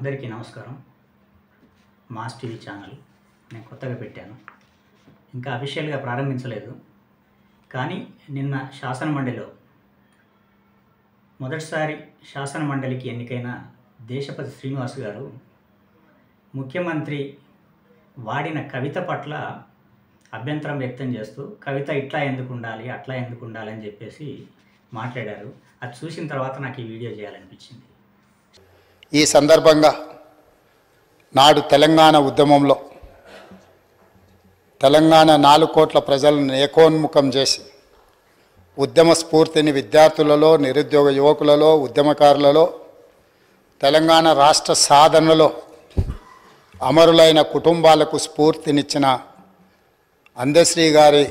అందరికీ నమస్కారం mass TV channel నేను కొత్తగా పెట్టాను ఇంకా అఫీషియల్గా ప్రారంభించలేదు కానీ నిన్న శాసన మండలిలో మొదటిసారి శాసన మండలికి ఎన్నికైన దేశపతి శ్రీనివాస్ గారు ముఖ్యమంత్రి వాడిన కవిత పట్ల అభ్యంతరం వ్యక్తం చేస్తూ కవిత ఇట్లా ఎందుకు ఉండాలి అట్లా ఎందుకు ఉండాలి అని చెప్పేసి మాట్లాడారు అది చూసిన తర్వాత నాకు ఈ వీడియో చేయాలనిపించింది ఈ సందర్భంగా నాడు తెలంగాణ ఉద్యమంలో తెలంగాణ నాలుగు కోట్ల ప్రజలను ఏకోన్ముఖం చేసి ఉద్యమ స్ఫూర్తిని విద్యార్థులలో నిరుద్యోగ యువకులలో ఉద్యమకారులలో తెలంగాణ రాష్ట్ర సాధనలో అమరులైన కుటుంబాలకు స్ఫూర్తినిచ్చిన అందశ్రీ గారి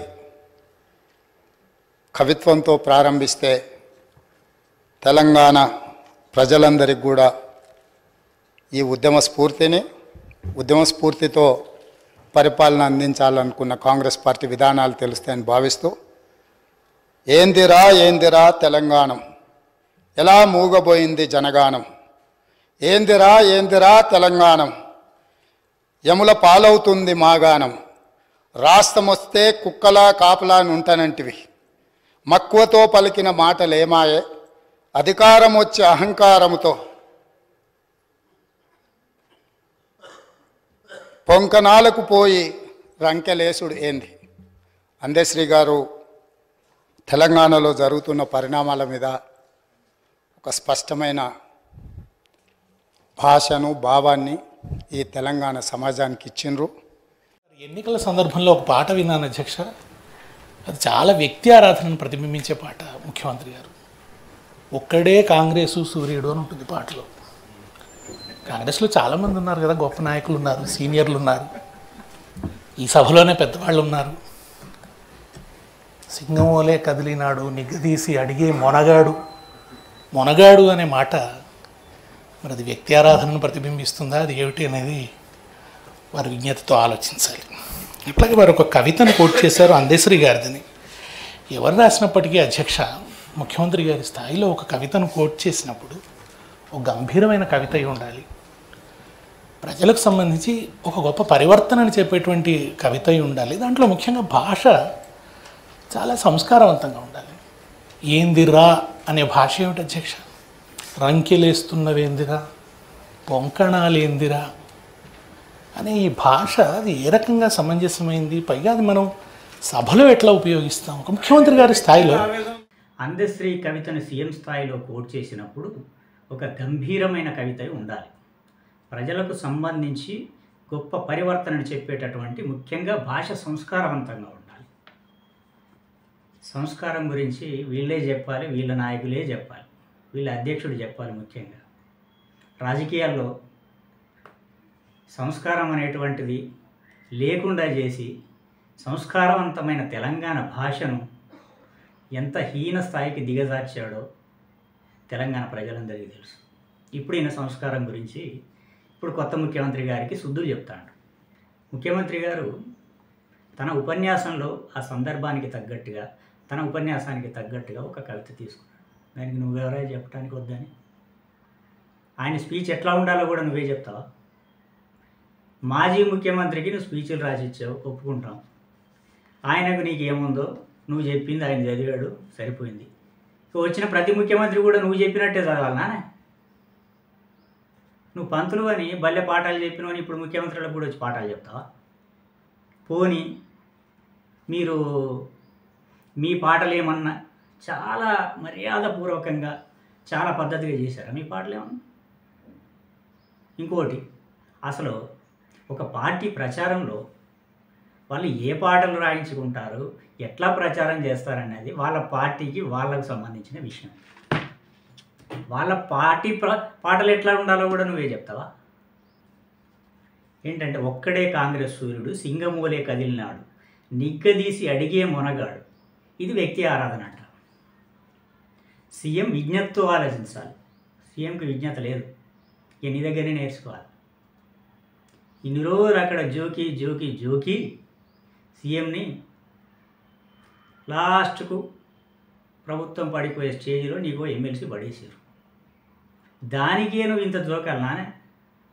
కవిత్వంతో ప్రారంభిస్తే తెలంగాణ ప్రజలందరికీ కూడా ఈ ఉద్యమ స్ఫూర్తిని ఉద్యమ స్ఫూర్తితో పరిపాలన అందించాలనుకున్న కాంగ్రెస్ పార్టీ విధానాలు తెలుస్తాయని భావిస్తూ ఏందిరా ఏందిరా తెలంగాణం ఎలా మూగబోయింది జనగానం ఏందిరా ఏందిరా తెలంగాణం యముల పాలవుతుంది మాగానం రాష్ట్రమొస్తే కుక్కలా కాపలా అని ఉంటానంటివి మక్కువతో పలికిన మాటలేమాయే అధికారం వచ్చే అహంకారముతో పొంకనాలకు పోయి రంకెలేసుడు ఏంది అందశ్రీ గారు తెలంగాణలో జరుగుతున్న పరిణామాల మీద ఒక స్పష్టమైన భాషను భావాన్ని ఈ తెలంగాణ సమాజానికి ఇచ్చిండ్రు ఎన్నికల సందర్భంలో ఒక పాట విన్నాను అధ్యక్ష అది చాలా వ్యక్తి ఆరాధనను ప్రతిబింబించే పాట ముఖ్యమంత్రి గారు ఒక్కడే కాంగ్రెసు సూర్యుడు అని ఉంటుంది పాటలో కాంగ్రెస్లో చాలామంది ఉన్నారు కదా గొప్ప నాయకులు ఉన్నారు సీనియర్లు ఉన్నారు ఈ సభలోనే పెద్దవాళ్ళు ఉన్నారు సింగమోలే కదిలినాడు నిగ్గదీసి అడిగే మొనగాడు మొనగాడు అనే మాట మరి అది వ్యక్తి ఆరాధనను ప్రతిబింబిస్తుందా అది ఏమిటి అనేది వారి విజ్ఞతతో ఆలోచించాలి అట్లాగే వారు ఒక కవితను కోట్ చేశారు అందేశ్వరి గారిదని ఎవరు రాసినప్పటికీ అధ్యక్ష ముఖ్యమంత్రి గారి స్థాయిలో ఒక కవితను కోట్ చేసినప్పుడు ఒక గంభీరమైన కవిత అయి ఉండాలి ప్రజలకు సంబంధించి ఒక గొప్ప పరివర్తనని చెప్పేటువంటి కవిత అయి ఉండాలి దాంట్లో ముఖ్యంగా భాష చాలా సంస్కారవంతంగా ఉండాలి ఏందిరా అనే భాష ఏమిటి అధ్యక్ష రంకెలేస్తున్నవేందిరా పొంకణాలేందిరా అనే ఈ భాష అది ఏ రకంగా సమంజసమైంది పైగా అది మనం సభలో ఎట్లా ఉపయోగిస్తాం ఒక ముఖ్యమంత్రి గారి స్థాయిలో అందశ్రీ కవితను సీఎం స్థాయిలో కోట్ చేసినప్పుడు ఒక గంభీరమైన కవిత అయి ఉండాలి ప్రజలకు సంబంధించి గొప్ప పరివర్తనను చెప్పేటటువంటి ముఖ్యంగా భాష సంస్కారవంతంగా ఉండాలి సంస్కారం గురించి వీళ్ళే చెప్పాలి వీళ్ళ నాయకులే చెప్పాలి వీళ్ళ అధ్యక్షుడు చెప్పాలి ముఖ్యంగా రాజకీయాల్లో సంస్కారం అనేటువంటిది లేకుండా చేసి సంస్కారవంతమైన తెలంగాణ భాషను ఎంత హీన స్థాయికి దిగజార్చాడో తెలంగాణ ప్రజలందరికీ తెలుసు ఇప్పుడు ఈయన సంస్కారం గురించి ఇప్పుడు కొత్త ముఖ్యమంత్రి గారికి శుద్ధులు చెప్తాడు ముఖ్యమంత్రి గారు తన ఉపన్యాసంలో ఆ సందర్భానికి తగ్గట్టుగా తన ఉపన్యాసానికి తగ్గట్టుగా ఒక కవిత తీసుకున్నాడు దానికి నువ్వెవరా చెప్పడానికి వద్దని ఆయన స్పీచ్ ఎట్లా ఉండాలో కూడా నువ్వే చెప్తావా మాజీ ముఖ్యమంత్రికి నువ్వు స్పీచ్లు రాసిచ్చావు ఒప్పుకుంటాం ఆయనకు నీకు ఏముందో నువ్వు చెప్పింది ఆయన చదివాడు సరిపోయింది ఇక వచ్చిన ప్రతి ముఖ్యమంత్రి కూడా నువ్వు చెప్పినట్టే చదవాలనా నువ్వు పంతులు అని బల్లె పాఠాలు చెప్పినవని ఇప్పుడు ముఖ్యమంత్రులకు కూడా వచ్చి పాఠాలు చెప్తావా పోని మీరు మీ పాటలు ఏమన్నా చాలా మర్యాదపూర్వకంగా చాలా పద్ధతిగా చేశారా మీ పాటలు ఏమన్నా ఇంకోటి అసలు ఒక పార్టీ ప్రచారంలో వాళ్ళు ఏ పాటలు రాయించుకుంటారు ఎట్లా ప్రచారం చేస్తారనేది వాళ్ళ పార్టీకి వాళ్ళకు సంబంధించిన విషయం వాళ్ళ పార్టీ ప్ర పాటలు ఎట్లా ఉండాలో కూడా నువ్వే చెప్తావా ఏంటంటే ఒక్కడే కాంగ్రెస్ సూర్యుడు సింగమూలే కదిలినాడు నిగ్గదీసి అడిగే మొనగాడు ఇది వ్యక్తి ఆరాధన అంట సీఎం విజ్ఞతతో ఆలోచించాలి సీఎంకి విజ్ఞత లేదు ఇక నీ దగ్గరనే నేర్చుకోవాలి ఇన్ని రోజులు అక్కడ జోకి జోకి జోకి సీఎంని లాస్ట్కు ప్రభుత్వం పడిపోయే స్టేజ్లో నీకు ఎమ్మెల్సీ పడేసారు దానికే నువ్వు ఇంత జోకాలనానే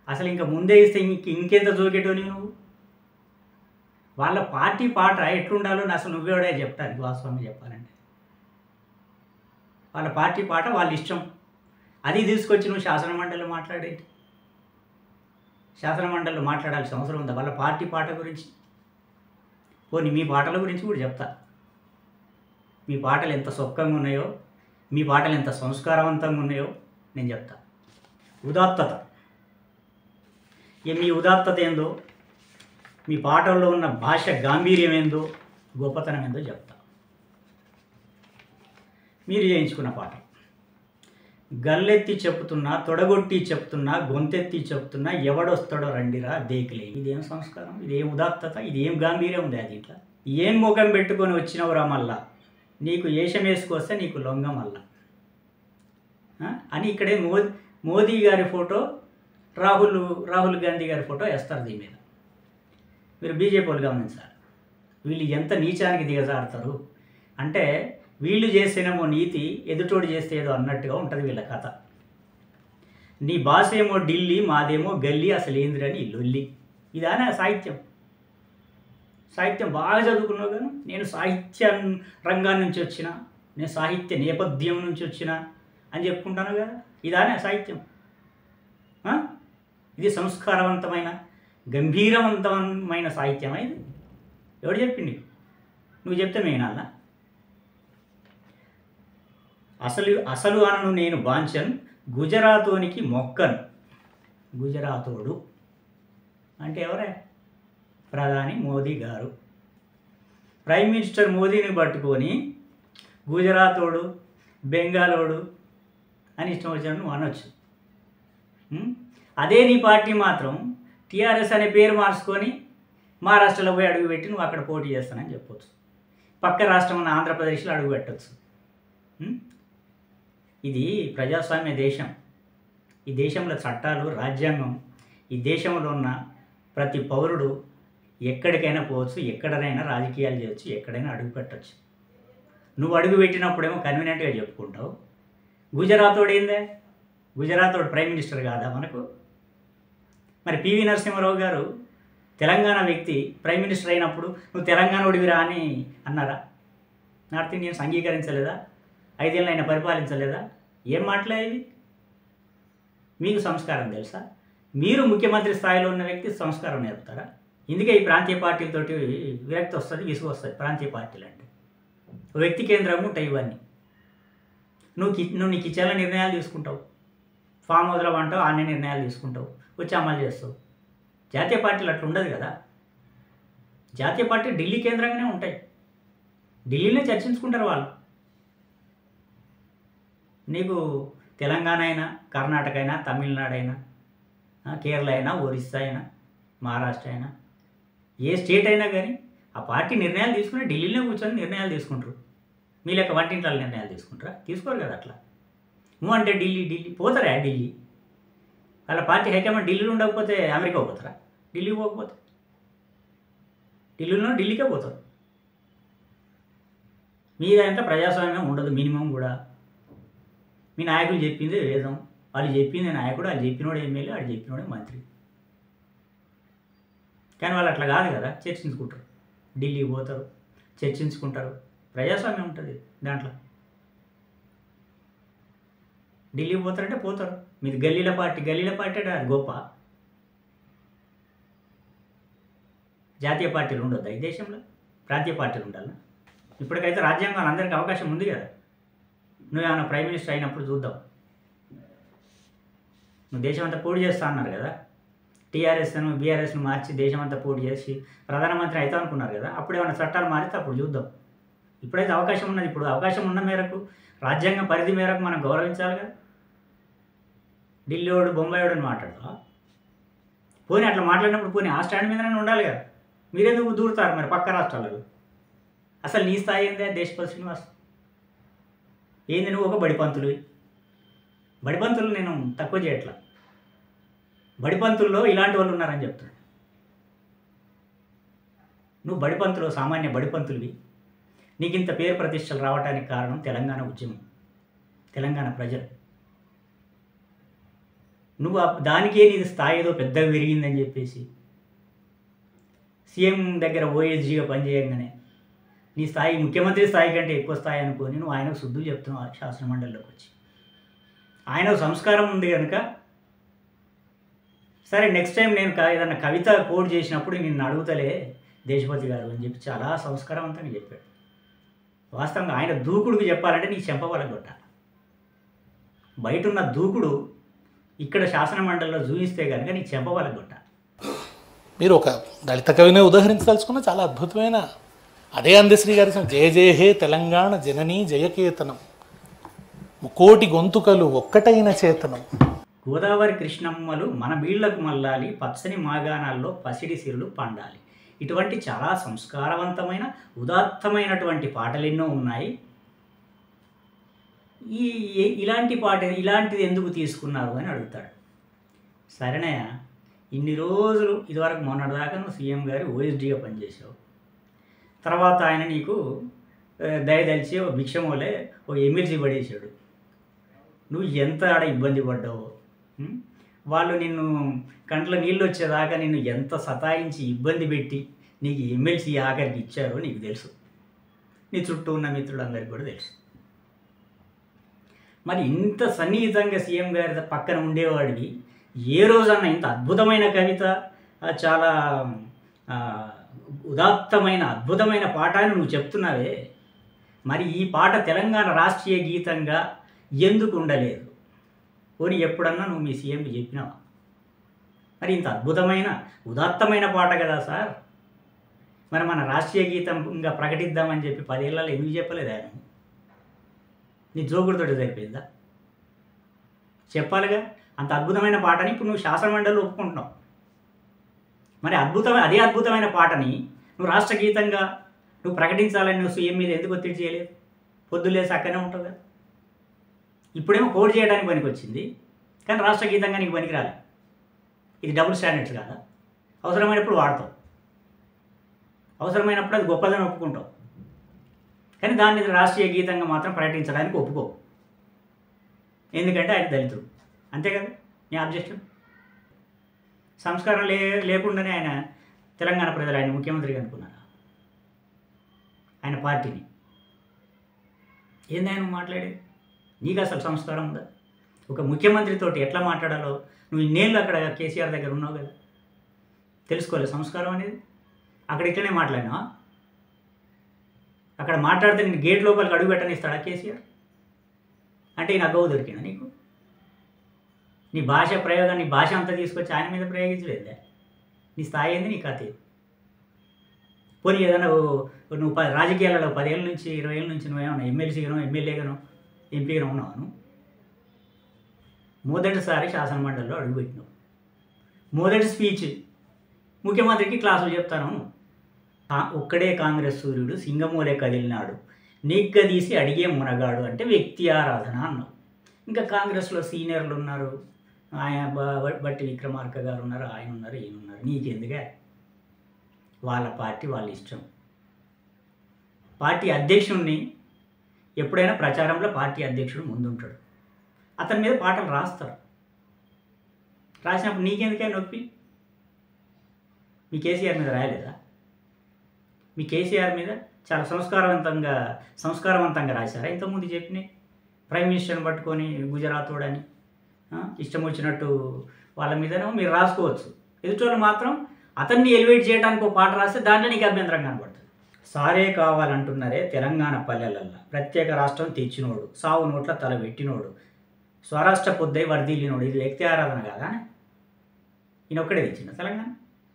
అసలు ఇంకా ముందే ఇస్తే ఇంక ఇంకెంత జోకేటోని నువ్వు వాళ్ళ పార్టీ పాట ఎట్లుండాలో అసలు నువ్వేడే చెప్తాను వాస్తవంగా చెప్పాలంటే వాళ్ళ పార్టీ పాట వాళ్ళ ఇష్టం అది తీసుకొచ్చి నువ్వు శాసన మండలిలో మాట్లాడేది శాసన మండలిలో మాట్లాడాల్సిన అవసరం ఉందా వాళ్ళ పార్టీ పాట గురించి పోనీ మీ పాటల గురించి కూడా చెప్తా మీ పాటలు ఎంత సొక్కంగా ఉన్నాయో మీ పాటలు ఎంత సంస్కారవంతంగా ఉన్నాయో నేను చెప్తా ఉదాత్తత ఇక మీ ఉదాత్తత ఏందో మీ పాటల్లో ఉన్న భాష గాంభీర్యం ఏందో గొప్పతనం ఏందో చెప్తా మీరు చేయించుకున్న పాట గల్లెత్తి చెప్తున్నా తొడగొట్టి చెప్తున్నా గొంతెత్తి చెప్తున్నా ఎవడొస్తాడో రండిరా దేకిలే ఇదేం సంస్కారం ఇదేం ఉదాత్తత ఇదేం గాంభీర్యం ఉంది అది ఇట్లా ఏం ముఖం పెట్టుకొని వచ్చినవురా మళ్ళా నీకు ఏషం వేసుకొస్తే నీకు లొంగ మళ్ళా ఆ? అని ఇక్కడే మోదీ మోదీ గారి ఫోటో రాహుల్ రాహుల్ గాంధీ గారి ఫోటో వేస్తారు దీని మీద మీరు బీజేపీ వాళ్ళు గమనించాలి వీళ్ళు ఎంత నీచానికి దిగజారుతారు అంటే వీళ్ళు చేసేనేమో నీతి ఎదుటోడు చేస్తే ఏదో అన్నట్టుగా ఉంటుంది వీళ్ళ కథ నీ భాష ఏమో ఢిల్లీ మాదేమో గల్లీ అసలు ఏందిరని లొల్లి ఇదానే సాహిత్యం సాహిత్యం బాగా చదువుకున్నావు కానీ నేను సాహిత్య రంగాన్ని నుంచి వచ్చిన నేను సాహిత్య నేపథ్యం నుంచి వచ్చిన అని చెప్పుకుంటాను కదా ఇదానే సాహిత్యం ఆ? ఇది సంస్కారవంతమైన గంభీరవంతమైన సాహిత్యమా ఇది ఎవడు చెప్పింది నువ్వు చెప్తే మేనాలా అసలు అసలు అనను నేను బాంచన్ గుజరాతోనికి మొక్కను గుజరాతోడు అంటే ఎవరే ప్రధాని మోదీ గారు ప్రైమ్ మినిస్టర్ మోదీని పట్టుకొని గుజరాతోడు బెంగాలోడు అని ఇష్టం వచ్చినట్టు నువ్వు అనొచ్చు ఉం? అదే నీ పార్టీ మాత్రం టీఆర్ఎస్ అనే పేరు మార్చుకొని మహారాష్ట్రలో పోయి అడుగు పెట్టి నువ్వు అక్కడ పోటీ చేస్తానని చెప్పొచ్చు పక్క రాష్ట్రం ఉన్న ఆంధ్రప్రదేశ్లో అడుగు పెట్టచ్చు ఉం? ఇది ప్రజాస్వామ్య దేశం ఈ దేశంలో చట్టాలు రాజ్యాంగం ఈ దేశంలో ఉన్న ప్రతి పౌరుడు ఎక్కడికైనా పోవచ్చు ఎక్కడైనా రాజకీయాలు చేయొచ్చు ఎక్కడైనా అడుగు పెట్టచ్చు నువ్వు అడుగు పెట్టినప్పుడేమో కన్వీనియంట్గా చెప్పుకుంటావు గుజరాతోడు ఏందే గుజరాతోడు ప్రైమ్ మినిస్టర్ కాదా మనకు మరి పివి నరసింహారావు గారు తెలంగాణ వ్యక్తి ప్రైమ్ మినిస్టర్ అయినప్పుడు నువ్వు తెలంగాణ ఒడివిరా అని అన్నారా నార్త్ ఇండియన్స్ అంగీకరించలేదా ఐదేళ్ళు ఆయన పరిపాలించలేదా ఏం మాట్లాడేది మీకు సంస్కారం తెలుసా మీరు ముఖ్యమంత్రి స్థాయిలో ఉన్న వ్యక్తి సంస్కారం నేర్పుతారా ఇందుకే ఈ ప్రాంతీయ పార్టీలతోటి విరక్తి వస్తుంది విసుగు వస్తుంది ప్రాంతీయ పార్టీలు అంటే ఓ వ్యక్తి కేంద్రం ఉంటాయి ఇవన్నీ నువ్వు కి నువ్వు నీకు ఇచ్చేలా నిర్ణయాలు తీసుకుంటావు ఫామ్ హౌస్లో అంటావు అన్ని నిర్ణయాలు తీసుకుంటావు వచ్చి అమలు చేస్తావు జాతీయ పార్టీలు అట్లా ఉండదు కదా జాతీయ పార్టీ ఢిల్లీ కేంద్రంగానే ఉంటాయి ఢిల్లీలో చర్చించుకుంటారు వాళ్ళు నీకు తెలంగాణ అయినా కర్ణాటక అయినా తమిళనాడు అయినా ఆ, కేరళ అయినా ఒరిస్సా అయినా మహారాష్ట్ర అయినా ఏ స్టేట్ అయినా కానీ ఆ పార్టీ నిర్ణయాలు తీసుకుని ఢిల్లీలో కూర్చొని నిర్ణయాలు తీసుకుంటారు మీ లెక్క వంటింట్లో నిర్ణయాలు తీసుకుంటారా తీసుకోరు కదా అట్లా నువ్వు అంటే ఢిల్లీ ఢిల్లీ పోతారా ఢిల్లీ వాళ్ళ పార్టీ హైకమాండ్ ఢిల్లీలో ఉండకపోతే అమెరికా పోతారా ఢిల్లీ పోకపోతే ఢిల్లీలో ఢిల్లీకే పోతారు మీ దాంట్లో ప్రజాస్వామ్యం ఉండదు మినిమం కూడా మీ నాయకులు చెప్పింది వేదం వాళ్ళు చెప్పింది నాయకుడు వాళ్ళు చెప్పినోడు ఎమ్మెల్యే వాళ్ళు చెప్పినోడే మంత్రి కానీ వాళ్ళు అట్లా కాదు కదా చర్చించుకుంటారు ఢిల్లీ పోతారు చర్చించుకుంటారు ప్రజాస్వామ్యం ఉంటుంది దాంట్లో ఢిల్లీ పోతారంటే పోతారు మీది గల్లీల పార్టీ గల్లీల పార్టీ అంటే అది గొప్ప జాతీయ పార్టీలు ఉండొద్దా ఈ దేశంలో ప్రాంతీయ పార్టీలు ఉండాలా ఇప్పటికైతే రాజ్యాంగం అందరికీ అవకాశం ఉంది కదా నువ్వు ఏమైనా ప్రైమ్ మినిస్టర్ అయినప్పుడు చూద్దాం నువ్వు దేశం అంతా పోటీ చేస్తా అన్నారు కదా టీఆర్ఎస్ను బీఆర్ఎస్ను మార్చి దేశం అంతా పోటీ చేసి ప్రధానమంత్రి అవుతాం అనుకున్నారు కదా అప్పుడు ఏమైనా చట్టాలు మారితే అప్పుడు చూద్దాం ఇప్పుడైతే అవకాశం ఉన్నది ఇప్పుడు అవకాశం ఉన్న మేరకు రాజ్యాంగం పరిధి మేరకు మనం గౌరవించాలి కదా ఢిల్లీవాడు బొంబాయివాడు అని మాట్లాడతా పోనీ అట్లా మాట్లాడినప్పుడు పోనీ ఆ స్టాండ్ మీదనే ఉండాలి కదా మీరెందుకు దూరుతారు మరి పక్క రాష్ట్రాలలో అసలు నీ స్థాయి ఏందే దేశపతి శ్రీనివాస్ ఏంది నువ్వు ఒక బడిపంతులు బడిపంతులు నేను తక్కువ చేయట్లా బడిపంతుల్లో ఇలాంటి వాళ్ళు ఉన్నారని చెప్తున్నాను నువ్వు బడిపంతులు సామాన్య బడిపంతులువి నీకు ఇంత పేరు ప్రతిష్టలు రావడానికి కారణం తెలంగాణ ఉద్యమం తెలంగాణ ప్రజలు నువ్వు ఆ- దానికే నీ స్థాయి ఏదో పెద్దగా పెరిగిందని చెప్పేసి సీఎం దగ్గర ఓఎస్జీగా పనిచేయంగానే నీ స్థాయి ముఖ్యమంత్రి స్థాయి కంటే ఎక్కువ స్థాయి అనుకొని నువ్వు ఆయనకు శుద్ధులు చెప్తున్నావు ఆ శాసన మండలిలోకి వచ్చి ఆయన సంస్కారం ఉంది కనుక సరే నెక్స్ట్ టైం నేను క- ఏదన్నా కవిత కోడ్ చేసినప్పుడు నిన్ను అడుగుతలే దేశపతి గారు అని చెప్పి చాలా సంస్కారవంతంగా చెప్పాడు వాస్తవంగా ఆయన దూకుడుకు చెప్పాలంటే నీ చెంపవల కొట్టాలి బయట ఉన్న దూకుడు ఇక్కడ శాసన మండలిలో చూపిస్తే కనుక నీ చెంపవల కొట్టాలి మీరు ఒక దళిత కవినే ఉదాహరించదలుచుకున్న చాలా అద్భుతమైన అదే అందశ్రీ గారి సం- జయ జయ హే తెలంగాణ జననీ జయకేతనం ముకోటి గొంతుకలు ఒక్కటైన చేతనం గోదావరి కృష్ణమ్మలు మన బీళ్లకు మల్లాలి పచ్చని మాగాణాల్లో పసిడి సిరులు పండాలి ఇటువంటి చాలా సంస్కారవంతమైన ఉదాత్తమైనటువంటి పాటలు ఎన్నో ఉన్నాయి ఈ ఏ- ఇలాంటి పాట ఇలాంటిది ఎందుకు తీసుకున్నారు అని అడుగుతాడు సరేనయ్య ఇన్ని రోజులు ఇదివరకు మొన్నటిదాకా నువ్వు సీఎం గారి ఓఎస్డీగా పనిచేసావు తర్వాత ఆయన నీకు ఆ, దయదలిచి ఓ భిక్షమోలే ఓ ఎమ్మెల్సీ పడేసాడు నువ్వు ఎంత ఆడ ఇబ్బంది పడ్డావో ఉం? వాళ్ళు నిన్ను కంట్లో నీళ్ళు వచ్చేదాకా నిన్ను ఎంత సతాయించి ఇబ్బంది పెట్టి నీకు ఎమ్మెల్సీ ఆఖరికి ఇచ్చారో నీకు తెలుసు నీ చుట్టూ ఉన్న మిత్రులందరికీ కూడా తెలుసు మరి ఇంత సన్నిహితంగా సీఎం గారి పక్కన ఉండేవాడివి ఏ రోజన్నా ఇంత అద్భుతమైన కవిత ఆ, చాలా ఆ, ఉదాత్తమైన అద్భుతమైన పాఠాన్ని నువ్వు చెప్తున్నావే మరి ఈ పాట తెలంగాణ రాష్ట్రీయ గీతంగా ఎందుకు ఉండలేదు పోనీ ఎప్పుడన్నా నువ్వు మీ సీఎంకి చెప్పినావా మరి ఇంత అద్భుతమైన ఉదాత్తమైన పాట కదా సార్ మరి మన రాష్ట్రీయ గీతంగా ప్రకటిద్దామని చెప్పి పదేళ్లలో ఎందుకు చెప్పలేదు ఆయన నీ జోకుడితోటి సరిపోయిందా చెప్పాలిగా అంత అద్భుతమైన పాటని ఇప్పుడు నువ్వు శాసనమండలిలో ఒప్పుకుంటున్నావు మరి అద్భుతమైన అదే అద్భుతమైన పాటని నువ్వు రాష్ట్ర గీతంగా నువ్వు ప్రకటించాలని నువ్వు సీఎం మీద ఎందుకు ఒత్తిడి చేయలేదు పొద్దులేసి అక్కడనే ఉంటావు కదా ఇప్పుడేమో కోడ్ చేయడానికి పనికి వచ్చింది కానీ రాష్ట్ర గీతంగా నీకు పనికిరాలే ఇది డబుల్ స్టాండర్డ్స్ కాదా అవసరమైనప్పుడు వాడతావు అవసరమైనప్పుడు అది గొప్పదని ఒప్పుకుంటావు కానీ దాన్ని రాష్ట్రీయ గీతంగా మాత్రం ప్రకటించడానికి ఒప్పుకో ఎందుకంటే ఆయన దళితుడు అంతే కదా నీ ఆబ్జెక్షన్ సంస్కారం లే లేకుండానే ఆయన తెలంగాణ ప్రజలు ఆయన ముఖ్యమంత్రిగా అనుకున్నారా ఆయన పార్టీని ఏంది ఆయన మాట్లాడేది నీకు అసలు సంస్కారం ఉందా ఒక ముఖ్యమంత్రితోటి ఎట్లా మాట్లాడాలో నువ్వు ఇన్నేళ్ళు అక్కడ కేసీఆర్ దగ్గర ఉన్నావు కదా తెలుసుకోలేదు సంస్కారం అనేది అక్కడ ఇట్లనే మాట్లాడినా అక్కడ మాట్లాడితే నేను గేట్ లోపలికి అడుగు పెట్టనిస్తాడా కేసీఆర్ అంటే ఈయన అగ్గవు దొరికిందా నీకు నీ భాష ప్రయోగం నీ భాష అంతా తీసుకొచ్చి ఆయన మీద ప్రయోగించలేదే నీ స్థాయి ఏంది నీ కథ ఏంది? పోనీ ఏదైనా ఓ- నువ్వు ప రాజకీయాలలో పదేళ్ళ నుంచి ఇరవై ఏళ్ళ నుంచి నువ్వేమన్నా ఎమ్మెల్సీగానో ఎమ్మెల్యేగానో ఎంపీగానో ఉన్నావు మొదటిసారి శాసనమండలిలో అడుగుపెట్టినావు మొదటి స్పీచ్ ముఖ్యమంత్రికి క్లాసులు చెప్తాను కా- ఒక్కడే కాంగ్రెస్ సూర్యుడు సింగమూలే కదిలినాడు నిగ్గదీసి అడిగే మునగాడు అంటే వ్యక్తి ఆరాధన అన్నావు ఇంకా కాంగ్రెస్లో సీనియర్లు ఉన్నారు ఆయన బ- బట్టి విక్రమార్క గారు ఉన్నారు ఆయన ఉన్నారు ఈయన ఉన్నారు నీకెందుకే వాళ్ళ పార్టీ వాళ్ళ ఇష్టం పార్టీ అధ్యక్షుడిని ఎప్పుడైనా ప్రచారంలో పార్టీ అధ్యక్షుడు ముందుంటాడు అతని మీద పాటలు రాస్తారు రాసినప్పుడు నీకెందుకే నొప్పి మీ కేసీఆర్ మీద రాయలేదా మీ కేసీఆర్ మీద చాలా సంస్కారవంతంగా సంస్కారవంతంగా రాశారా ఇంతకుముందు చెప్పినాయి ప్రైమ్ మినిస్టర్ని పట్టుకొని గుజరాత్ వాడని ఆ, ఇష్టం వచ్చినట్టు వాళ్ళ మీదనేమో మీరు రాసుకోవచ్చు ఎదుటోళ్ళు మాత్రం అతన్ని ఎలివేట్ చేయడానికి ఒక పాట రాస్తే దాంట్లో నీకు అభ్యంతరం కనబడుతుంది సారే కావాలంటున్నారే తెలంగాణ పల్లెలల్లో ప్రత్యేక రాష్ట్రం తెచ్చినోడు సావు నోట్ల తల పెట్టినోడు స్వరాష్ట్ర పొద్దై వర్ధిల్లినోడు ఇది వ్యక్తి ఆరాధన కాదా ఈయన ఒక్కడే తెచ్చిండు తెలంగాణ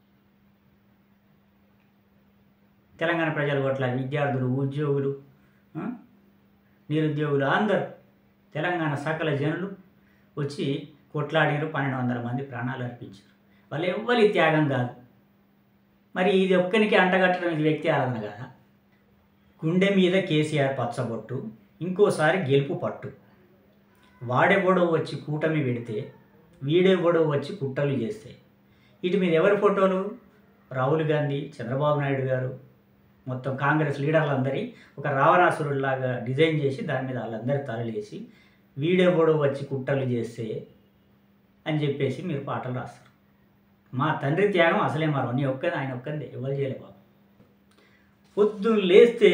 తెలంగాణ ప్రజలు పట్ల విద్యార్థులు ఉద్యోగులు ఆ, నిరుద్యోగులు అందరూ తెలంగాణ సకల జనులు వచ్చి కొట్లాడినారు పన్నెండు వందల మంది ప్రాణాలు అర్పించారు వాళ్ళు ఎవ్వరి త్యాగం కాదు మరి ఇది ఒక్కనికి అంటగట్టడం ఇది వ్యక్తి ఆరాధన కాదా గుండె మీద కేసీఆర్ పచ్చబొట్టు ఇంకోసారి గెలుపు పట్టు వాడెవడో వచ్చి కూటమి పెడితే వీడెవడో వచ్చి కుట్రలు చేస్తే ఇటు మీద ఎవరి ఫోటోలు రాహుల్ గాంధీ చంద్రబాబు నాయుడు గారు మొత్తం కాంగ్రెస్ లీడర్లందరి ఒక రావణాసురుడిలాగా డిజైన్ చేసి దాని మీద వాళ్ళందరి తలలేసి వీడెవడో వచ్చి కుట్రలు చేస్తే అని చెప్పేసి మీరు పాటలు రాస్తారు మా తండ్రి త్యాగం అసలే మరో నీ ఒక్కది ఆయన ఒక్కదే ఎవరు చేయలేదు బాబు పొద్దున్న లేస్తే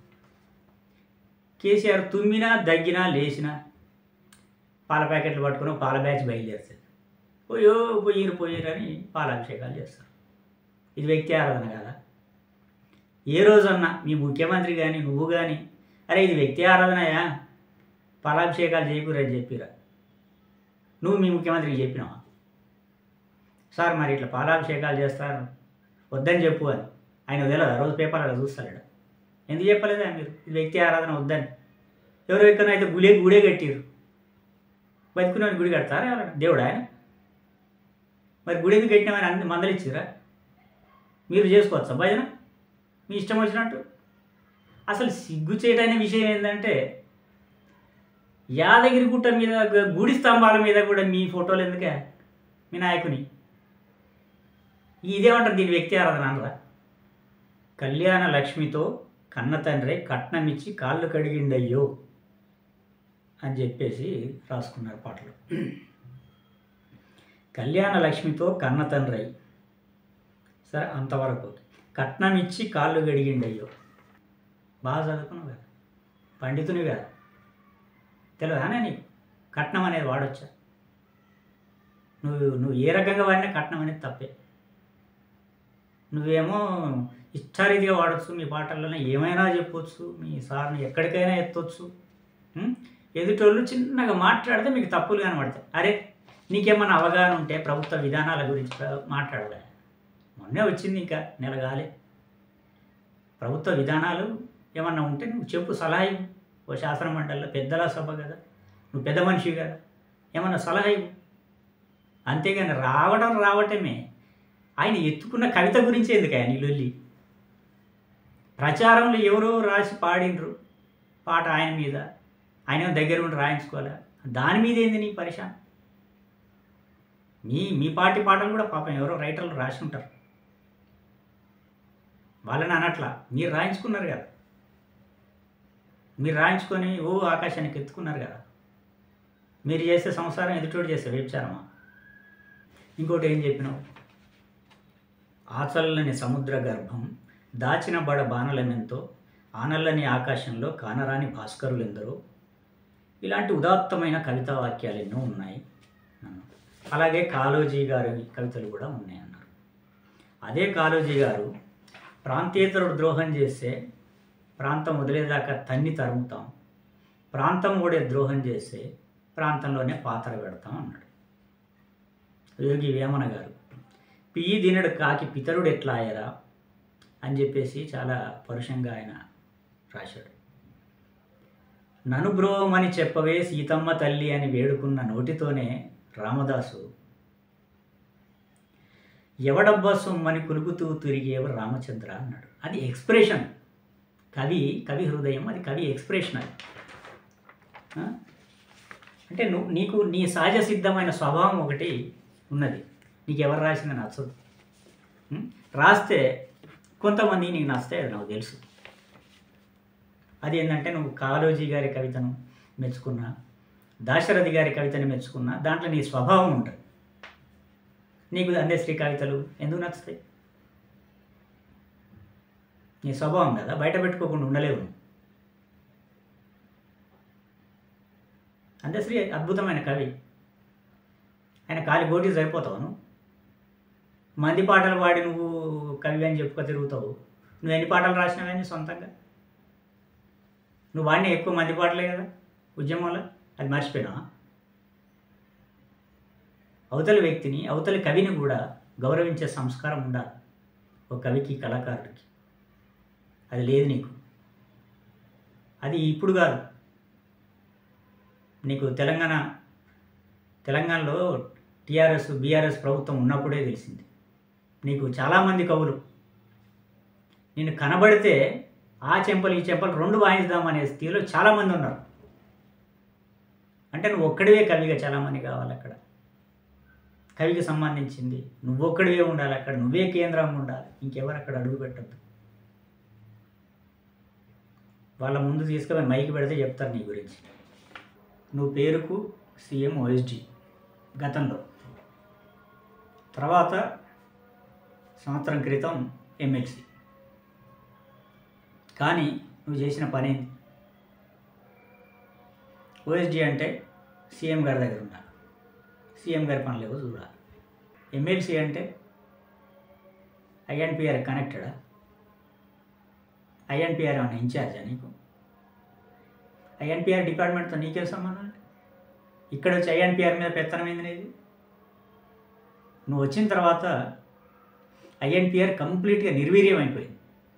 కేసీఆర్ తుమ్మినా దగ్గినా లేచినా పాల ప్యాకెట్లు పట్టుకుని పాల బ్యాచ్ బయలుదేరుతుంది పోయో పోయిరు పోయిరు అని పాలాభిషేకాలు చేస్తారు ఇది వ్యక్తి ఆరాధన కదా ఏ రోజన్నా మీ ముఖ్యమంత్రి కానీ నువ్వు కానీ అరే ఇది వ్యక్తి ఆరాధనయా పాలాభిషేకాలు చేయకూరని చెప్పిరా నువ్వు మీ ముఖ్యమంత్రికి చెప్పినావా సార్ మరి ఇట్లా పాలాభిషేకాలు చేస్తారు వద్దని చెప్పు అని ఆయన తెలియదు రోజు పేపర్లో చూస్తాడు ఎందుకు చెప్పలేదా మీరు ఇది వ్యక్తి ఆరాధన వద్దని ఎవరో ఎక్కడ అయితే గుడే గుడే కట్టిరు బతుకునే గుడి కడతారా ఎవరైనా దేవుడు ఆయన మరి గుడి ఎందుకు కట్టినామని అన్ని మందలు ఇచ్చిరా మీరు చేసుకోవచ్చా భజన మీ ఇష్టం వచ్చినట్టు అసలు సిగ్గు చేయటైన విషయం ఏంటంటే యాదగిరి గుట్ట మీద గ- గుడి స్తంభాల మీద కూడా మీ ఫోటోలు ఎందుకే మీ నాయకుని ఇదేమంటారు దీని వ్యక్తి ఆరాధన అనరా కళ్యాణ లక్ష్మితో కన్న తండ్రి కట్నమిచ్చి కాళ్ళు కడిగిండయ్యో అని చెప్పేసి రాసుకున్నారు పాటలు కళ్యాణ లక్ష్మితో కన్న తండ్రి సరే అంతవరకు కట్నం ఇచ్చి కాళ్ళు గడిగిండయ్యో బాగా చదువుకున్నావు కదా పండితుని కదా తెలియదానే నీకు కట్నం అనేది వాడొచ్చా నువ్వు నువ్వు ఏ రకంగా వాడినా కట్నం అనేది తప్పే నువ్వేమో ఇష్టారీతిగా వాడచ్చు మీ పాటల్లోనే ఏమైనా చెప్పొచ్చు మీ సార్ని ఎక్కడికైనా ఎత్తొచ్చు ఉం? ఎదుటోళ్ళు చిన్నగా మాట్లాడితే మీకు తప్పులు కనబడతాయి అరే నీకేమన్నా అవగాహన ఉంటే ప్రభుత్వ విధానాల గురించి ప్ర- మాట్లాడలే మొన్నే వచ్చింది ఇంకా నెల కాలే ప్రభుత్వ విధానాలు ఏమన్నా ఉంటే నువ్వు చెప్పు సలహా ఇవ్వు ఓ శాసన మండలిలో పెద్దల సభ కదా నువ్వు పెద్ద మనిషి కదా ఏమన్నా సలహా ఇవ్వు అంతేగాని రావడం రావటమే ఆయన ఎత్తుకున్న కవిత గురించి ఎందుకు ఆయన ఈ లొల్లి ప్రచారంలో ఎవరో రాసి పాడిండ్రు పాట ఆయన మీద ఆయన దగ్గర ఉండి రాయించుకోలే దాని మీద ఏంది నీ పరిశాన్ మీ మీ పార్టీ పాటలు కూడా పాపం ఎవరో రైటర్లు రాసి ఉంటారు వాళ్ళని అనట్లా మీరు రాయించుకున్నారు కదా మీరు రాయించుకొని ఓ ఆకాశానికి ఎత్తుకున్నారు కదా మీరు చేసే సంసారం ఎదుటోడు చేసే వ్యభిచారమా ఇంకోటి ఏం చెప్పినావు ఆచల్లని సముద్ర గర్భం దాచిన బడ బాణలమెంతో ఆనల్లని ఆకాశంలో కానరాని భాస్కరులెందరో ఇలాంటి ఉదాత్తమైన కవితా వాక్యాలు ఎన్నో ఉన్నాయి అన్నారు. అలాగే కాళోజీ గారి కవితలు కూడా ఉన్నాయి అన్నారు అదే కాళోజీ గారు ప్రాంతేతరుడు ద్రోహం చేస్తే ప్రాంతం వదిలేదాకా తన్ని తరుముతాం ప్రాంతం ఓడే ద్రోహం చేస్తే ప్రాంతంలోనే పాత్ర పెడతాం అన్నాడు యోగి వేమన గారు పియ్యి దినడు కాకి పితరుడు ఎట్లా అయ్యరా అని చెప్పేసి చాలా పరుషంగా ఆయన రాశాడు నను బ్రోమని చెప్పవే సీతమ్మ తల్లి అని వేడుకున్న నోటితోనే రామదాసు ఎవడబ్బా సొమ్మని కులుకుతూ తిరిగేవ రామచంద్ర అన్నాడు అది ఎక్స్ప్రెషన్ కవి కవి హృదయం అది కవి ఎక్స్ప్రెషన్ అది ఆ? అంటే నువ్వు నీకు నీ సహజ సిద్ధమైన స్వభావం ఒకటి ఉన్నది నీకు ఎవరు రాసిన నచ్చదు ఉం? రాస్తే కొంతమంది నీకు నచ్చితే అది నాకు తెలుసు అది ఏంటంటే నువ్వు కాళోజీ గారి కవితను మెచ్చుకున్నా దాశరథి గారి కవితను మెచ్చుకున్నా దాంట్లో నీ స్వభావం ఉంటుంది నీకు అందశ్రీ కవితలు ఎందుకు నచ్చుతాయి నీ స్వభావం కదా బయట పెట్టుకోకుండా ఉండలేవు నువ్వు. అందశ్రీ అద్భుతమైన కవి ఆయన కాలి గోటి సరిపోతావు నువ్వు మంది పాటలు పాడి నువ్వు కవి అని చెప్పుకో తిరుగుతావు నువ్వు ఎన్ని పాటలు రాసినావని సొంతంగా నువ్వు వాడిని ఎక్కువ మంది పాటలే కదా ఉద్యమంలో అది మర్చిపోయినావా అవతలి వ్యక్తిని అవతలి కవిని కూడా గౌరవించే సంస్కారం ఉండాలి ఒక కవికి కళాకారుడికి అది లేదు నీకు అది ఇప్పుడు కాదు నీకు తెలంగాణ తెలంగాణలో టీఆర్ఎస్ బీఆర్ఎస్ ప్రభుత్వం ఉన్నప్పుడే తెలిసింది నీకు చాలామంది కవులు నేను కనబడితే ఆ చెంపలు ఈ చెంపలు రెండు వాయిద్దామనే స్థితిలో చాలామంది ఉన్నారు అంటే నువ్వు ఒక్కడివే కవిగా చాలామంది కావాలి అక్కడ కవికి సంబంధించింది నువ్వు ఒక్కడివే ఉండాలి అక్కడ నువ్వే కేంద్రంగా ఉండాలి ఇంకెవరు అక్కడ అడుగు పెట్టద్దు వాళ్ళ ముందు తీసుకొని మైకి పెడితే చెప్తారు నీ గురించి నువ్వు పేరుకు సీఎం ఓఎస్డి గతంలో తర్వాత సంవత్సరం క్రితం ఎమ్మెల్సీ కానీ నువ్వు చేసిన పని ఏంది ఓఎస్డి అంటే సీఎం గారి దగ్గర ఉండాలి సీఎం గారి పనులేవో చూడాలి ఎమ్మెల్సీ అంటే ఐఎన్పిఆర్ కనెక్టెడా ఐఎన్పిఆర్ ఏమన్నా ఇన్ఛార్జా నీకు ఐఎన్పిఆర్ డిపార్ట్మెంట్తో నీకే సంబంధం అంటే ఇక్కడ వచ్చి ఐఎన్పిఆర్ మీద పెత్తనం ఏంది నీది నువ్వు వచ్చిన తర్వాత ఐఎన్పిఆర్ కంప్లీట్గా నిర్వీర్యం అయిపోయింది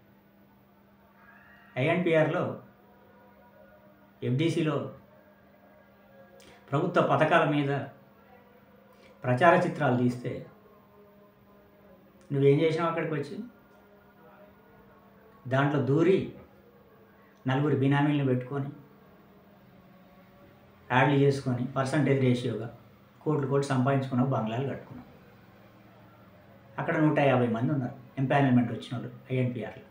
ఐఎన్పిఆర్లో ఎఫ్డీసీలో ప్రభుత్వ పథకాల మీద ప్రచార చిత్రాలు తీస్తే నువ్వేం చేసినావు అక్కడికి వచ్చి దాంట్లో దూరి నలుగురు బినామీలను పెట్టుకొని యాడ్లు చేసుకొని పర్సంటేజ్ రేషియోగా కోట్లు కోట్లు సంపాదించుకున్నావు బంగ్లాలు కట్టుకున్నావు అక్కడ నూట యాభై మంది ఉన్నారు ఎంపానల్మెంట్ వచ్చిన వాళ్ళు ఐఎన్పిఆర్లో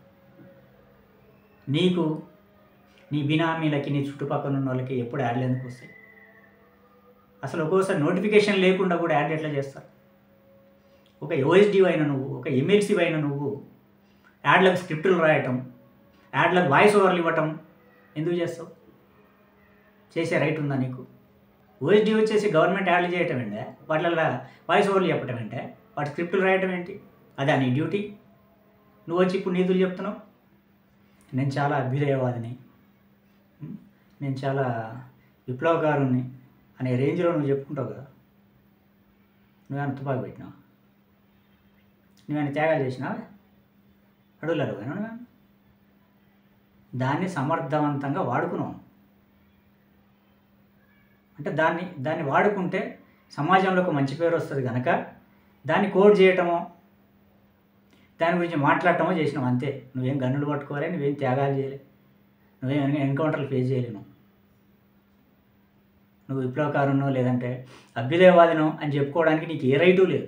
నీకు నీ బినామీలకి నీ చుట్టుపక్కల ఉన్న వాళ్ళకి ఎప్పుడు యాడ్లు ఎందుకు వస్తాయి అసలు ఒక్కోసారి నోటిఫికేషన్ లేకుండా కూడా యాడ్ ఎట్లా చేస్తారు ఒక ఓఎస్డి అయిన నువ్వు ఒక ఎమ్మెల్సీ అయిన నువ్వు యాడ్లకు స్క్రిప్టులు రాయటం యాడ్లకు వాయిస్ ఓవర్లు ఇవ్వటం ఎందుకు చేస్తావు చేసే రైట్ ఉందా నీకు ఓఎస్డి వచ్చేసి గవర్నమెంట్ యాడ్లు చేయటం ఏంటే వాటిల్లో వాయిస్ ఓవర్లు చెప్పటం ఏంటే వాటి స్క్రిప్టులు రాయటం ఏంటి అదే నీ డ్యూటీ నువ్వు వచ్చి ఇప్పుడు నీతులు చెప్తున్నావు నేను చాలా అభ్యుదయవాదిని ఉం? నేను చాలా విప్లవకారుణ్ణి అనే రేంజ్లో నువ్వు చెప్పుకుంటావు కదా నువ్వేమైనా తుపాకు పెట్టినావు నువ్వేమైనా త్యాగాలు చేసినావా అడుగులారు నువ్వేమైనా దాన్ని సమర్థవంతంగా వాడుకున్నావు అంటే దాన్ని దాన్ని వాడుకుంటే సమాజంలో ఒక మంచి పేరు వస్తుంది కనుక దాన్ని కోడ్ చేయటమో దాని గురించి మాట్లాడటమో చేసినావు అంతే నువ్వేం గన్నులు పట్టుకోవాలి నువ్వేం త్యాగాలు చేయలే నువ్వేం ఎన్కౌంటర్లు ఫేస్ చేయలేను నువ్వు విప్లవకారునో లేదంటే అభ్యుదయవాదినో అని చెప్పుకోవడానికి నీకు ఏ రైటు లేదు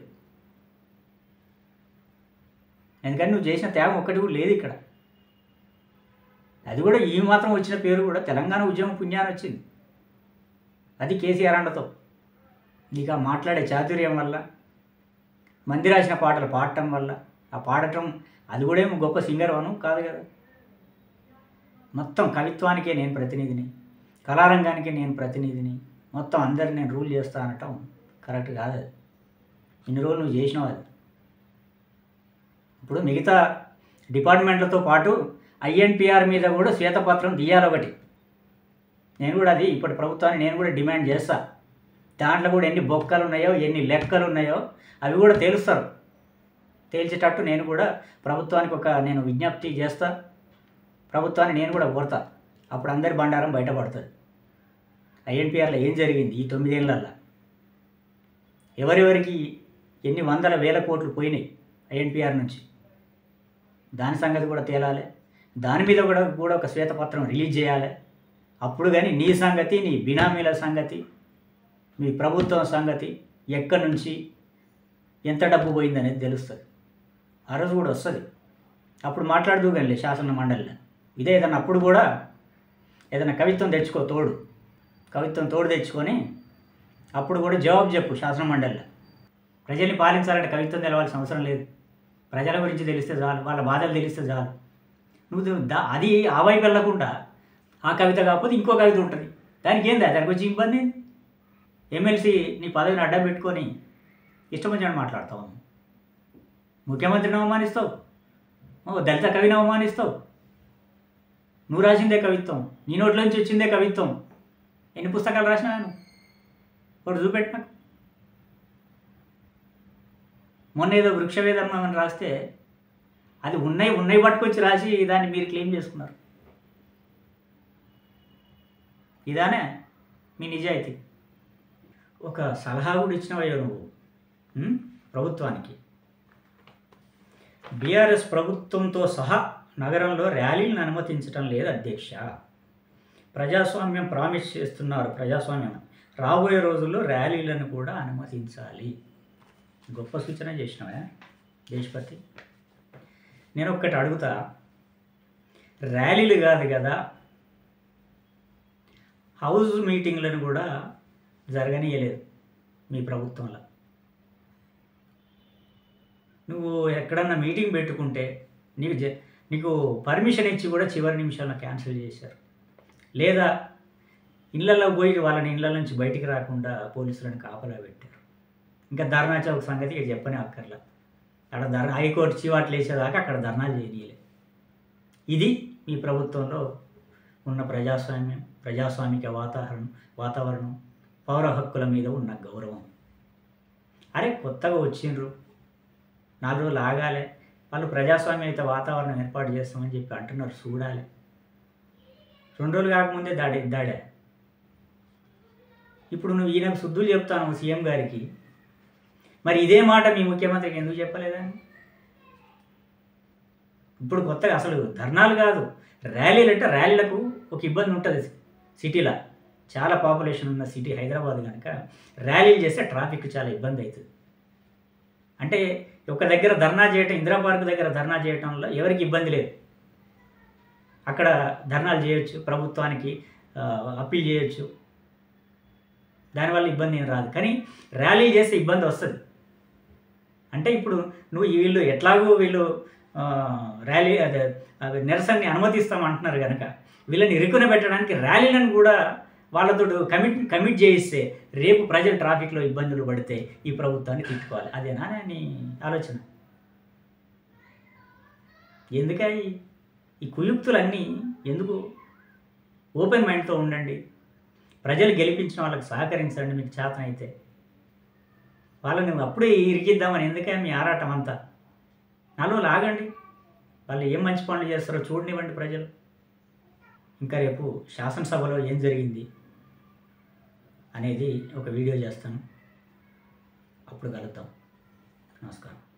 ఎందుకంటే నువ్వు చేసిన త్యాగం ఒక్కటి కూడా లేదు ఇక్కడ అది కూడా ఈ మాత్రం వచ్చిన పేరు కూడా తెలంగాణ ఉద్యమం పుణ్యాన్ని వచ్చింది అది కేసీఆర్ అండతో నీకు ఆ మాట్లాడే చాతుర్యం వల్ల మంది రాసిన పాటలు పాడటం వల్ల ఆ పాడటం అది కూడా ఏమో గొప్ప సింగర్ అను కాదు కదా మొత్తం కవిత్వానికే నేను ప్రతినిధిని కళారంగానికి నేను ప్రతినిధిని మొత్తం అందరిని నేను రూల్ చేస్తా అనటం కరెక్ట్ కాదు అది ఇన్ని రోజులు నువ్వు చేసినావు అది ఇప్పుడు మిగతా డిపార్ట్మెంట్లతో పాటు ఐఎన్పిఆర్ మీద కూడా శ్వేతపత్రం తీయాలి ఒకటి నేను కూడా అది ఇప్పటి ప్రభుత్వాన్ని నేను కూడా డిమాండ్ చేస్తా దాంట్లో కూడా ఎన్ని బొక్కలు ఉన్నాయో ఎన్ని లెక్కలు ఉన్నాయో అవి కూడా తేలుస్తారు తేల్చేటట్టు నేను కూడా ప్రభుత్వానికి ఒక నేను విజ్ఞప్తి చేస్తా ప్రభుత్వాన్ని నేను కూడా కోరుతా అప్పుడు అందరి బండారం బయటపడుతుంది ఐఎన్పిఆర్లో ఏం జరిగింది ఈ తొమ్మిదేళ్ళల్లో ఎవరెవరికి ఎన్ని వందల వేల కోట్లు పోయినాయి ఐఎన్పిఆర్ నుంచి దాని సంగతి కూడా తేలాలి దాని మీద కూడా కూడా ఒక శ్వేతపత్రం రిలీజ్ చేయాలి అప్పుడు కానీ నీ సంగతి నీ బినామీల సంగతి మీ ప్రభుత్వం సంగతి ఎక్కడి నుంచి ఎంత డబ్బు పోయిందనేది తెలుస్తుంది ఆ రోజు కూడా వస్తుంది అప్పుడు మాట్లాడుతూ కానీ శాసన మండలిలో ఇదే ఏదన్నా అప్పుడు కూడా ఏదైనా కవిత్వం తెచ్చుకో తోడు కవిత్వం తోడు తెచ్చుకొని అప్పుడు కూడా జవాబు చెప్పు శాసన మండలిలో ప్రజల్ని పాలించాలంటే కవిత్వం తెలవాల్సిన అవసరం లేదు ప్రజల గురించి తెలిస్తే చాలు వాళ్ళ బాధలు తెలిస్తే చాలు నువ్వు దా అది ఆ వైపు వెళ్ళకుండా ఆ కవిత కాకపోతే ఇంకో కవిత ఉంటుంది దానికి ఏందా దానికి వచ్చి ఇబ్బంది ఏంది ఎమ్మెల్సీ నీ పదవిని అడ్డం పెట్టుకొని ఇష్టం వచ్చినట్టు మాట్లాడతావు ముఖ్యమంత్రిని అవమానిస్తావు ఓ దళిత కవిని అవమానిస్తావు నువ్వు రాసిందే కవిత్వం నీ నోట్లోంచి వచ్చిందే కవిత్వం ఎన్ని పుస్తకాలు రాసినా నువ్వు ఒకటి చూపెట్టు నాకు మొన్న ఏదో వృక్షవేధర్మం అని రాస్తే అది ఉన్నాయి ఉన్నాయి పట్టుకొచ్చి రాసి దాన్ని మీరు క్లెయిమ్ చేసుకున్నారు ఇదానే మీ నిజాయితీ ఒక సలహా కూడా ఇచ్చినవయ్యో నువ్వు ఉం? ప్రభుత్వానికి బీఆర్ఎస్ ప్రభుత్వంతో సహా నగరంలో ర్యాలీలను అనుమతించడం లేదు అధ్యక్ష ప్రజాస్వామ్యం ప్రామిస్ చేస్తున్నారు ప్రజాస్వామ్యం రాబోయే రోజుల్లో ర్యాలీలను కూడా అనుమతించాలి గొప్ప సూచన చేసినావా దేశపతి నేను ఒక్కటి అడుగుతా ర్యాలీలు కాదు కదా హౌస్ మీటింగ్లను కూడా జరగనీయలేదు మీ ప్రభుత్వంలో నువ్వు ఎక్కడన్నా మీటింగ్ పెట్టుకుంటే నీకు జ నీకు పర్మిషన్ ఇచ్చి కూడా చివరి నిమిషాల్లో క్యాన్సిల్ చేశారు లేదా ఇళ్ళల్లో పోయి వాళ్ళని ఇళ్ళ నుంచి బయటికి రాకుండా పోలీసులను కాపలా పెట్టారు ఇంకా ధర్నా చౌక్ సంగతి ఇక చెప్పనే అక్కర్లా అక్కడ ధర్నా హైకోర్టు చివాట్లు వేసేదాకా అక్కడ ధర్నాలు చేయనీయలే ఇది మీ ప్రభుత్వంలో ఉన్న ప్రజాస్వామ్యం ప్రజాస్వామిక వాతావరణం వాతావరణం పౌర హక్కుల మీద ఉన్న గౌరవం అరే కొత్తగా వచ్చిండ్రు నాలుగు రోజులు ఆగాలి వాళ్ళు ప్రజాస్వామ్యత వాతావరణం ఏర్పాటు చేస్తామని చెప్పి అంటున్నారు చూడాలి రెండు రోజులు కాకముందే దాడి దాడా ఇప్పుడు నువ్వు ఈయనకు శుద్ధులు చెప్తాను సీఎం గారికి మరి ఇదే మాట మీ ముఖ్యమంత్రికి ఎందుకు చెప్పలేదని ఇప్పుడు కొత్తగా అసలు ధర్నాలు కాదు ర్యాలీలు అంటే ర్యాలీలకు ఒక ఇబ్బంది ఉంటుంది సిటీలో చాలా పాపులేషన్ ఉన్న సిటీ హైదరాబాద్ కనుక ర్యాలీలు చేస్తే ట్రాఫిక్ చాలా ఇబ్బంది అవుతుంది అంటే ఒక దగ్గర ధర్నా చేయటం ఇందిరా పార్క్ దగ్గర ధర్నా చేయటంలో ఎవరికి ఇబ్బంది లేదు అక్కడ ధర్నాలు చేయొచ్చు ప్రభుత్వానికి ఆ, అప్పీల్ చేయొచ్చు దానివల్ల ఇబ్బంది ఏం రాదు కానీ ర్యాలీ చేస్తే ఇబ్బంది వస్తుంది అంటే ఇప్పుడు నువ్వు వీళ్ళు ఎట్లాగో వీళ్ళు ఆ, ర్యాలీ అదే అదే నిరసనని అనుమతిస్తాం అంటున్నారు కనుక వీళ్ళని ఇరుకున పెట్టడానికి ర్యాలీలను కూడా వాళ్ళతో కమిట్ కమిట్ చేయిస్తే రేపు ప్రజలు ట్రాఫిక్లో ఇబ్బందులు పడితే ఈ ప్రభుత్వాన్ని తిట్టుకోవాలి అదేనా నీ ఆలోచన ఎందుక ఈ- ఈ కుయుక్తులన్నీ ఎందుకు ఓపెన్ మైండ్తో ఉండండి ప్రజలు గెలిపించిన వాళ్ళకి సహకరించండి మీకు చేతన అయితే వాళ్ళని అప్పుడే ఇరికిద్దామని ఎందుకే మీ ఆరాటం అంతా నాలుగు ఆగండి వాళ్ళు ఏం మంచి పనులు చేస్తారో చూడనివ్వండి ప్రజలు ఇంకా రేపు శాసనసభలో ఏం జరిగింది అనేది ఒక వీడియో చేస్తాను అప్పుడు కలుద్దాం నమస్కారం